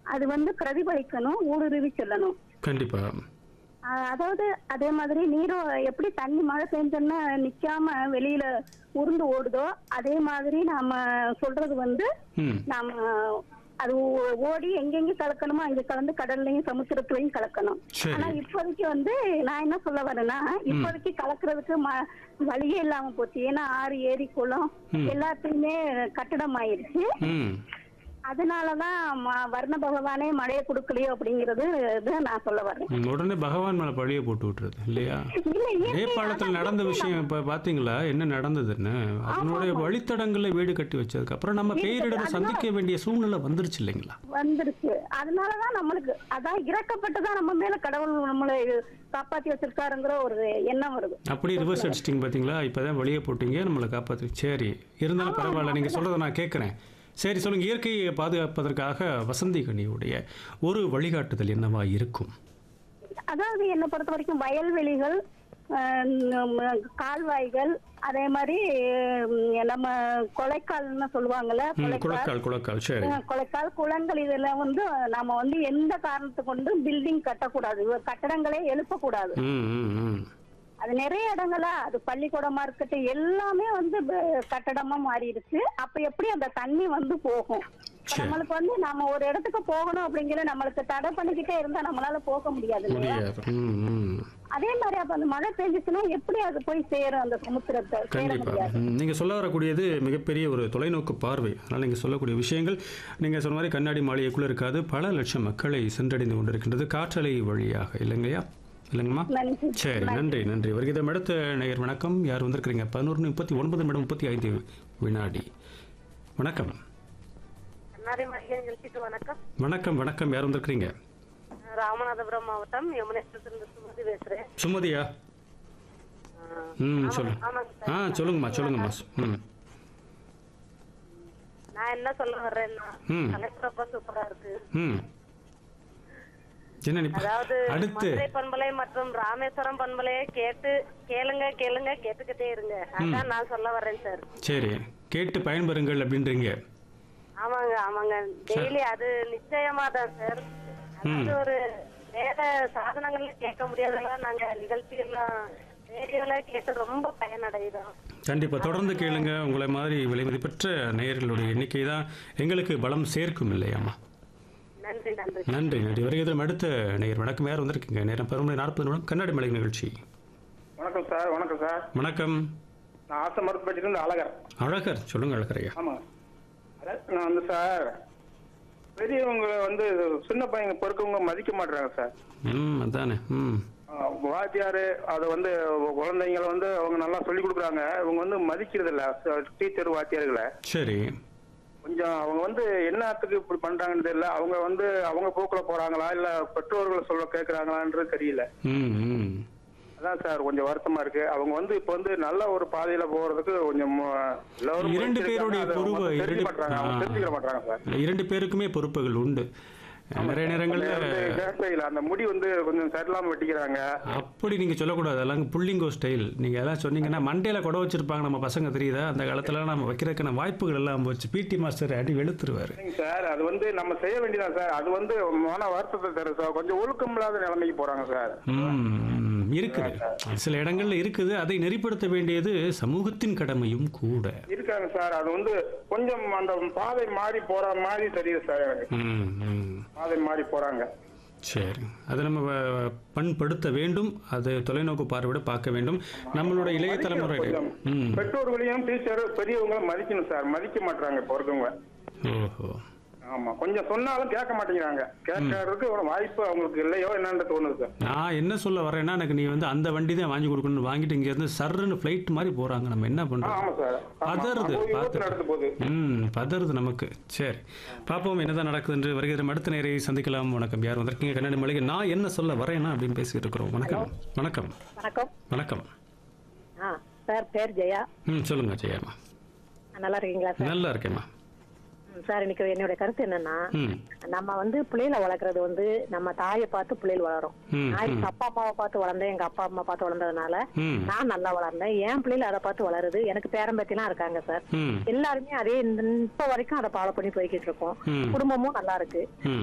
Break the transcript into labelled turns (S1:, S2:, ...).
S1: அது வந்து பிரதிபலிக்கணும் ஊடுருவி செல்லணும்
S2: கண்டிப்பா
S1: ஆஹ் அதாவது அதே மாதிரி நீரும் எப்படி தண்ணி மழை பெஞ்சோன்னா நிக்காம வெளியில உருண்டு ஓடுதோ அதே மாதிரி நாம சொல்றது வந்து
S2: ம்
S1: நாம அது ஓ- ஓடி எங்கெங்க கலக்கணுமோ அங்க கலந்து கடல்லையும் சமுத்திரத்துலயும் கலக்கணும்
S2: சரி.
S1: ஆனா இப்போதைக்கு வந்து நான் என்ன சொல்ல வரேன்னா இப்போதைக்கு கலக்குறதுக்கு ம- வழியே இல்லாம போச்சு ஏன்னா ஆறு ஏரி குளம்
S2: ம்.
S1: எல்லாத்தையுமே கட்டடம் ஆயிருச்சு
S2: ம்
S1: அதனாலதான் ம- வர்ண பகவானே மழையை கொடுக்கலையோ அப்படிங்கறது தான் நான் சொல்ல வரேன்
S2: ம், உடனே பகவான் மேல பழிய போட்டு விட்டுறது இல்லையா
S1: இல்ல இயற்கை
S2: நேபாளத்தில் நடந்த விஷயம் இப்ப பாத்தீங்களா என்ன நடந்ததுன்னு அதனுடைய வழித்தடங்கள்ல வீடு கட்டி வச்சதுக்கு அப்புறம் நம்ம பேரிடரை சந்திக்க வேண்டிய சூழ்நிலை வந்துருச்சு இல்லைங்களா
S1: வந்துருச்சு அதனாலதான் நம்மளுக்கு அதான் இறக்கப்பட்டுதான் நம்ம மேல கடவுள் நம்மளை காப்பாத்தி வச்சிருக்காருங்கிற ஒரு எண்ணம் வருது
S2: அப்படி ரிவர்ஸ் அடிச்சிட்டிங்க பாத்தீங்களா இப்பதான் வெளியே போட்டீங்க நம்மளை காப்பாத்து சரி இருந்தாலும் பரவாயில்ல நீங்க சொல்றதை நான் கேட்கறேன் சரி சொல்லுங்க இயற்கையை பாதுகாப்பதற்காக வசந்தி கனியுடைய ஒரு வழிகாட்டுதல் என்னவா இருக்கும்
S1: அதாவது என்னை பொறுத்த வரைக்கும் வயல்வெளிகள் ஆஹ் நம்ம கால்வாய்கள் அதே மாதிரி உம், நம்ம கொலைக்கால்னு சொல்லுவாங்கல்ல
S2: ம்,
S1: கொலைக்கால்
S2: குளக்கால் குளக்கால் சரி
S1: ஆஹ் கொலைக்கால் குளங்கள் இதெல்லாம் வந்து நாம வந்து எந்த காரணத்தை கொண்டு பில்டிங் கட்டக்கூடாது கட்டடங்களே எழுப்பக்கூடாது
S2: ம் ம் ம்
S1: அது நிறைய இடங்களா அது பள்ளிக்கூடமா இருக்கட்டும் எல்லாமே வந்து ப- கட்டடமா மாறிடுச்சு அப்ப எப்படி அந்த தண்ணி வந்து போகும் இப்ப
S2: சரி.
S1: நம்மளுக்கு வந்து நம்ம ஒரு இடத்துக்கு போகணும் அப்படிங்கிற நம்மளுக்கு தடை பண்ணிக்கிட்டே இருந்தா நம்மளால போக முடியாது இல்லையா
S2: முடியாது ம் ம்
S1: அதே மாதிரி அப்ப அந்த மழை பெஞ்சுச்சுன்னா எப்படி அது போய் சேரும் அந்த சமுத்திரத்தை சேர
S2: கண்டிப்பா
S1: முடியாது
S2: ம், நீங்க சொல்ல வரக்கூடியது மிகப்பெரிய ஒரு தொலைநோக்கு பார்வை அதனால நீங்க சொல்லக்கூடிய விஷயங்கள் நீங்க சொன்ன மாதிரி கண்ணாடி மாளிகைக்குள்ள இருக்காது பல லட்சம் மக்களை சென்றடைந்து கொண்டிருக்கின்றது காற்றலை வழியாக இல்லைங்கய்யா இல்லைங்கம்மா
S1: நன்றி
S2: சரி நன்றி நன்றி வருகிதம் அடுத்த நேயர் வணக்கம் யார் வந்திருக்கிறீங்க பதினோரு முப்பத்தி ஒன்பது நிமிடம் முப்பத்தி ஐந்து வினாடி வணக்கம்
S3: கண்ணாடி மளிகை நிகழ்ச்சிக்கு வணக்கம்
S2: வணக்கம் வணக்கம் யார் வந்திருக்கிறீங்க
S3: ராமநாதபுரம் மாவட்டம் யமுனேஸ்வரத்திலிருந்து சுமதி பேசுறேன்
S2: சுமதியா ம் சொல்லு
S3: ஆமாங்க
S2: ஆ சொல்லுங்கம்மா சொல்லுங்கம்மா ம்
S3: நான் என்ன சொல்ல வர்றேன்னா
S2: ம்.
S3: கலெக்டர் ரொம்ப சூப்பரா இருக்கு
S2: ம் என்ன நீ
S3: அதாவது
S2: அடுத்து
S3: மதுரை பண்பலை மற்றும் ராமேஸ்வரம் பண்பலையை கேட்டு கேளுங்க கேளுங்க கேட்டுக்கிட்டே இருங்க அதான் நான் சொல்ல வர்றேன் சார்
S2: சரி கேட்டு பயன்பெறுங்கள் அப்படின்றீங்க
S3: ஆமாங்க ஆமாங்க டெய்லி அது நிச்சயமா தான் சார் அதாவது ஒரு வேற சாதனங்கள்ல கேட்க முடியாதெல்லாம் நாங்க நிகழ்ச்சிகள்லாம் ரேடியோல கேட்டு ரொம்ப பயனடைகிறோம்
S2: கண்டிப்பா தொடர்ந்து கேளுங்க உங்களை மாதிரி விலை மதிப்பற்ற நேயர்களுடைய எண்ணிக்கை தான் எங்களுக்கு பலம் சேர்க்கும் இல்லையாம்மா
S3: நன்றி நன்றி
S2: நன்றி நன்றி வருகிறதும் அடுத்த நேயர் வணக்கம் யார் வந்திருக்கீங்க நேரம் பதினொன்று நாற்பது நிமிடம் கண்ணாடி மலை நிகழ்ச்சி
S4: வணக்கம் சார் வணக்கம் சார்
S2: வணக்கம்
S4: நான் ஆசை மருத்துவப்பட்டியிலிருந்து அழகர்
S2: அழகர் சொல்லுங்க அழகரையா
S4: ஆமாங்க அதாவது நான் வந்து சார் பெரியவங்க வந்து சின்ன பையங்க பொறுக்கவங்க மதிக்க மாட்டாங்க சார்
S2: ம் அதானே ம்
S4: ஆஹ் வாத்தியாரு அதை வந்து குழந்தைங்களை வந்து அவங்க நல்லா சொல்லி கொடுக்குறாங்க இவங்க வந்து மதிக்கிறது இல்ல டீச்சர் வாத்தியார்களை
S2: சரி
S4: கொஞ்சம் அவங்க வந்து என்னத்துக்கு இப்படி பண்றாங்கன்னு தெரியல அவங்க வந்து அவங்க போக்குல போறாங்களா இல்ல பெற்றோர்கள் சொல்ல கேட்கறாங்களான்றது தெரியல
S2: ம் ம்
S4: அதான் சார் கொஞ்சம் வருத்தமா இருக்கு அவங்க வந்து இப்ப வந்து நல்ல ஒரு பாதையில போறதுக்கு கொஞ்சம் அஹ், எல்லாரும்
S2: இரண்டு
S4: முயற்சி
S2: பேருடைய
S4: எடுக்காம அதை
S2: பொறுப்பு,
S4: அவங்க
S2: இரண்டு-
S4: தெரிஞ்சுக்க மாட்டாங்க அவங்க
S2: ஆ.
S4: தெரிஞ்சுக்க மாட்டாங்க சார்
S2: இரண்டு பேருக்குமே பொறுப்புகள் உண்டு நிறைய நேரங்களில்
S4: வந்து hair style, அந்த முடி வந்து கொஞ்சம் சரியில்லாம வெட்டிக்கிறாங்க
S2: அப்படி நீங்கள் சொல்லக்கூடாது அதெல்லாம் புள்ளிங்கோ ஸ்டைல் நீங்கள் எல்லாம் சொன்னீங்கன்னா மண்டையில் கொடை வச்சிருப்பாங்க நம்ம பசங்க தெரியுதா அந்த காலத்துல நம்ம வைக்கிறதுக்கான வாய்ப்புகள் எல்லாம் போச்சு பிடி மாஸ்டர் அடி வெளுத்துருவார்
S4: இல்லைங்க சார் அது வந்து நம்ம செய்ய வேண்டியதான் சார் அது வந்து மன வருத்தத்தை தரும் சார் கொஞ்சம் ஒழுக்கம் இல்லாத நிலைமைக்கு போறாங்க சார்
S2: ம், இருக்குது சில இடங்கள்ல இருக்குது அதை நெறிப்படுத்த வேண்டியது சமூகத்தின் கடமையும் கூட
S4: இருக்காங்க சார் அது வந்து கொஞ்சம் அந்த பாதை மாறி போற மாதிரி தெரியுது சார் எனக்கு
S2: ம், ம்.
S4: பாதை மாறி போறாங்க
S2: சரி அதை நம்ம வ- பண்படுத்த வேண்டும் அது தொலைநோக்கு பார்வையோட பார்க்க வேண்டும் நம்மளோட இளைய தலைமுறை
S4: கொஞ்சம்
S2: ம்
S4: பெற்றோர்களையும் டீச்சர் பெரியவங்களும் மதிக்கணும் சார் மதிக்க மாட்டாங்க இப்போ இருக்கவங்க
S2: ஓஹோ
S4: ஆமா கொஞ்சம் சொன்னாலும் கேட்க மாட்டேங்கிறாங்க கேட்கறதுக்கு ஒரு வாய்ப்பு அவங்களுக்கு இல்லையோ என்னன்னு தோணுது சார்
S2: நான் என்ன சொல்ல வரேன்னா எனக்கு நீ வந்து அந்த வண்டி தான் வாங்கி கொடுக்கணும்னு வாங்கிட்டு இங்க இருந்து சர்ன்னு ஃப்ளைட் மாதிரி போறாங்க நம்ம என்ன
S4: ஆ,
S2: பண்றோம்
S4: ஆமா சார் ஆமா.
S2: பதறுது
S4: அப்போ விபத்து
S2: பார்த்து
S4: நடந்து போகுது
S2: ம் பதறுது நமக்கு சரி பார்ப்போம் என்னதான் நடக்குது என்று வருகிற அடுத்த நேரை சந்திக்கலாம் வணக்கம் யார் வந்திருக்கீங்க கண்ணாடி மளிகை நான் என்ன சொல்ல வரேன்னா அப்படின்னு பேசிட்டு இருக்கிறோம் வணக்கம் வணக்கம்
S3: வணக்கம்
S2: வணக்கம்
S3: ஆ சார் பேர் ஜெயா
S2: ம் சொல்லுங்க ஜெயம்மா
S3: நல்லா இருக்கீங்களா சார்
S2: நல்லா இருக்கேம்மா
S3: ம், சார் இன்னைக்கு என்னுடைய கருத்து என்னன்னா
S2: ம்
S3: நம்ம வந்து பிள்ளைகளை வளர்க்கறது வந்து நம்ம தாயை பார்த்து பிள்ளைகள் வளரும்
S2: ம்,
S3: நான் எங்க அப்பா அம்மாவை பார்த்து வளர்ந்தேன் எங்க அப்பா அம்மா பார்த்து வளர்ந்ததுனால
S2: ம்
S3: நான் நல்லா வளர்ந்தேன் என் பிள்ளைகள் அதை பார்த்து வளருது எனக்கு பேரம்பத்திலாம் இருக்காங்க சார்
S2: ம்
S3: எல்லாருமே அதே இந்த- இப்ப வரைக்கும் அதை ஃபாலோ பண்ணி போய்கிட்டு இருக்கோம்
S2: ம்
S3: குடும்பமும் நல்லா இருக்கு
S2: ம்